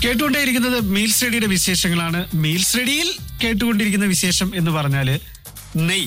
കേട്ടുകൊണ്ടേയിരിക്കുന്നത് meal സ്റ്റഡിയുടെ വിശേഷങ്ങളാണ് meal സ്റ്റഡിയിൽ കേട്ടുകൊണ്ടിരിക്കുന്ന വിശേഷം എന്ന് പറഞ്ഞാല് നെയ്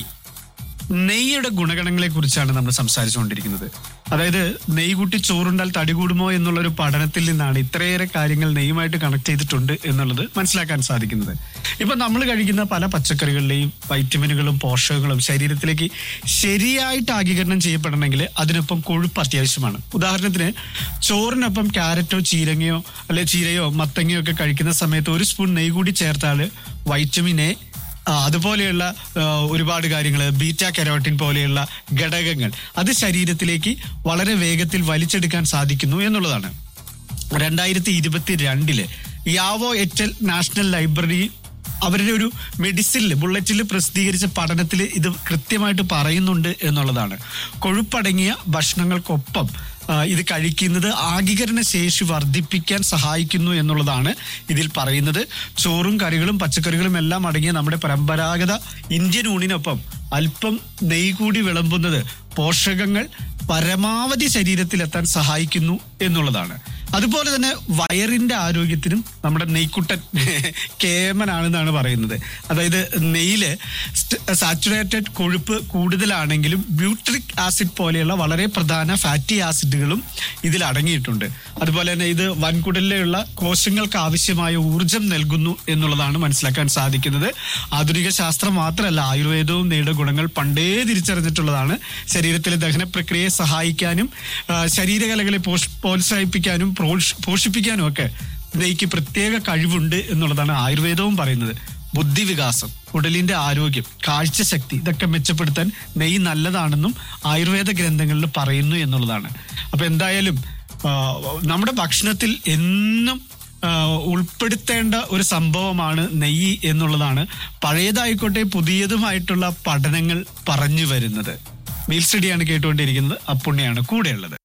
നെയ്യുടെ ഗുണഗണങ്ങളെ കുറിച്ചാണ് നമ്മൾ സംസാരിച്ചുകൊണ്ടിരിക്കുന്നത് അതായത് നെയ്യ് കൂട്ടി ചോറുണ്ടാൽ തടി കൂടുമോ എന്നുള്ളൊരു പഠനത്തിൽ നിന്നാണ് ഇത്രയേറെ കാര്യങ്ങൾ നെയ്യുമായിട്ട് കണക്ട് ചെയ്തിട്ടുണ്ട് എന്നുള്ളത് മനസ്സിലാക്കാൻ സാധിക്കുന്നത് ഇപ്പൊ നമ്മൾ കഴിക്കുന്ന പല പച്ചക്കറികളിലെയും വൈറ്റമിനുകളും പോഷകങ്ങളും ശരീരത്തിലേക്ക് ശരിയായിട്ട് ആഗീകരണം ചെയ്യപ്പെടണമെങ്കിൽ അതിനൊപ്പം കൊഴുപ്പ് അത്യാവശ്യമാണ് ഉദാഹരണത്തിന് ചോറിനൊപ്പം ക്യാരറ്റോ ചീരങ്ങയോ അല്ലെ ചീരയോ മത്തങ്ങയോ ഒക്കെ കഴിക്കുന്ന സമയത്ത് ഒരു സ്പൂൺ നെയ്യ് കൂടി ചേർത്താൽ വൈറ്റമിൻ എ ആ, അതുപോലെയുള്ള ആ, ഒരുപാട് കാര്യങ്ങൾ ബീറ്റ കെരോട്ടിൻ പോലെയുള്ള ഘടകങ്ങൾ അത് ശരീരത്തിലേക്ക് വളരെ വേഗത്തിൽ വലിച്ചെടുക്കാൻ സാധിക്കുന്നു എന്നുള്ളതാണ് രണ്ടായിരത്തി ഇരുപത്തി രണ്ടില് യാവോ എറ്റൽ നാഷണൽ ലൈബ്രറി അവരുടെ ഒരു മെഡിസിനിൽ ബുള്ളറ്റിൽ പ്രസിദ്ധീകരിച്ച പഠനത്തിൽ ഇത് കൃത്യമായിട്ട് പറയുന്നുണ്ട് എന്നുള്ളതാണ് കൊഴുപ്പടങ്ങിയ ഭക്ഷണങ്ങൾക്കൊപ്പം ആ, ഇത് കഴിക്കുന്നത് ആഗീകരണ ശേഷി വർദ്ധിപ്പിക്കാൻ സഹായിക്കുന്നു എന്നുള്ളതാണ് ഇതിൽ പറയുന്നത് ചോറും കറികളും പച്ചക്കറികളും എല്ലാം അടങ്ങിയ നമ്മുടെ പരമ്പരാഗത ഇന്ത്യൻ ഊണിനൊപ്പം അല്പം നെയ്യ് കൂടി വിളമ്പുന്നത് പോഷകങ്ങൾ പരമാവധി ശരീരത്തിലെത്താൻ സഹായിക്കുന്നു എന്നുള്ളതാണ് അതുപോലെ തന്നെ വയറിന്റെ ആരോഗ്യത്തിനും നമ്മുടെ നെയ്ക്കുട്ടൻ കേമനാണെന്നാണ് പറയുന്നത് അതായത് നെയ്യില് സാച്ചുറേറ്റഡ് കൊഴുപ്പ് കൂടുതലാണെങ്കിലും ബ്യൂട്രിക് ആസിഡ് പോലെയുള്ള വളരെ പ്രധാന ഫാറ്റി ആസിഡുകളും ഇതിൽ അടങ്ങിയിട്ടുണ്ട് അതുപോലെ തന്നെ ഇത് വൻകുടലിലുള്ള കോശങ്ങൾക്ക് ആവശ്യമായ ഊർജം നൽകുന്നു എന്നുള്ളതാണ് മനസ്സിലാക്കാൻ സാധിക്കുന്നത് ആധുനിക ശാസ്ത്രം മാത്രമല്ല ആയുർവേദവും നെയ്യുടെ ഗുണങ്ങൾ പണ്ടേ തിരിച്ചറിഞ്ഞിട്ടുള്ളതാണ് ശരീരത്തിലെ ദഹന പ്രക്രിയയെ സഹായിക്കാനും ആ, ശരീരകലകളെ പോഷ് പ്രോത്സാഹിപ്പിക്കാനും പ്രോഷ്- പോഷിപ്പിക്കാനും ഒക്കെ നെയ്ക്ക് പ്രത്യേക കഴിവുണ്ട് എന്നുള്ളതാണ് ആയുർവേദവും പറയുന്നത് ബുദ്ധിവികാസം ഉടലിന്റെ ആരോഗ്യം കാഴ്ചശക്തി ഇതൊക്കെ മെച്ചപ്പെടുത്താൻ നെയ്യ് നല്ലതാണെന്നും ആയുർവേദ ഗ്രന്ഥങ്ങളിൽ പറയുന്നു എന്നുള്ളതാണ് അപ്പൊ എന്തായാലും ആ, നമ്മുടെ ഭക്ഷണത്തിൽ എന്നും ആ, ഉൾപ്പെടുത്തേണ്ട ഒരു സംഭവമാണ് നെയ്യ് എന്നുള്ളതാണ് പഴയതായിക്കോട്ടെ പുതിയതുമായിട്ടുള്ള പഠനങ്ങൾ പറഞ്ഞു വരുന്നത് മീൽ സ്റ്റഡിയാണ് കേട്ടുകൊണ്ടിരിക്കുന്നത് അപ്പുണ്യാണ് കൂടെയുള്ളത്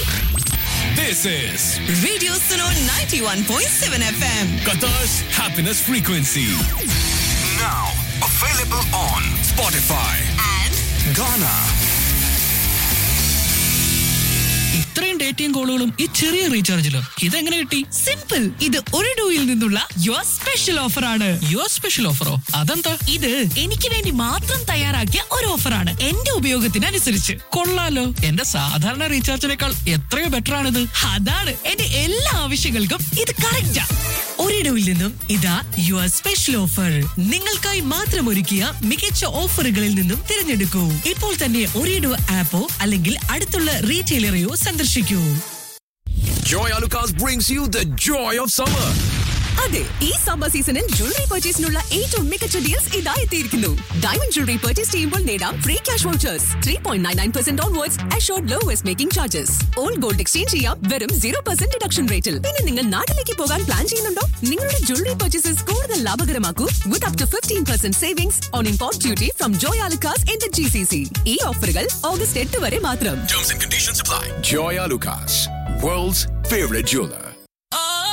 This is Radio Suno 91.7 FM. Qatar's happiness frequency. Now available on Spotify. And Ghana. ഇത്രയും ഡേറ്റയും കോളുകളും ഈ ചെറിയ റീചാർജിലോ ഇതെങ്ങനെ കിട്ടി സിമ്പിൾ ഇത് ഒരു ഡൂയിൽ നിന്നുള്ള യുവർ സ്പെഷ്യൽ ഓഫർ ആണ് യുവർ സ്പെഷ്യൽ ഓഫറോ അതെന്താ ഇത് എനിക്ക് വേണ്ടി മാത്രം തയ്യാറാക്കിയ ഒരു ഓഫറാണ് എന്റെ ഉപയോഗത്തിനനുസരിച്ച് കൊള്ളാലോ എന്റെ സാധാരണ റീചാർജിനേക്കാൾ എത്രയോ ബെറ്റർ ആണിത് അതാണ് എന്റെ എല്ലാ ആവശ്യങ്ങൾക്കും ഇത് കറക്റ്റാ ഒരിടവിൽ നിന്നും ഇതാ യുവർ സ്പെഷ്യൽ ഓഫർ നിങ്ങൾക്കായി മാത്രം ഒരുക്കിയ മികച്ച ഓഫറുകളിൽ നിന്നും തിരഞ്ഞെടുക്കൂ ഇപ്പോൾ തന്നെ ഒരിടു ആപ്പോ അല്ലെങ്കിൽ അടുത്തുള്ള റീറ്റെയിലറെയോ സന്ദർശിക്കൂ Joy Alucas brings you the joy of summer. അതെ ഈ സമ്മർ സീസണിൽ ജ്വല്ലറി പർച്ചേസിനുള്ള ഏറ്റവും മികച്ച ഡീൽസ് ഇതാ എത്തിയിരിക്കുന്നു ഡയമണ്ട് ജ്വല്ലറി പർച്ചേസ് ചെയ്യുമ്പോൾ നേടാം free cash vouchers three point nine nine percent onwards assured lowest making charges old gold exchange ചെയ്യാം വെറും സീറോ പെർസെന്റ് ഡിഡക്ഷൻ റേറ്റിൽ പിന്നെ നിങ്ങൾ നാട്ടിലേക്ക് പോകാൻ പ്ലാൻ ചെയ്യുന്നുണ്ടോ നിങ്ങളുടെ ജ്വല്ലറി പർച്ചേസസ് കൂടുതൽ ലാഭകരമാക്കൂ with up to fifteen percent savings on import duty from Joy Alukkas in G C C ഈ ഓഫറുകൾ ഓഗസ്റ്റ് എട്ട് വരെ മാത്രം Terms and conditions apply. Joy Alucas, world's favorite jeweler.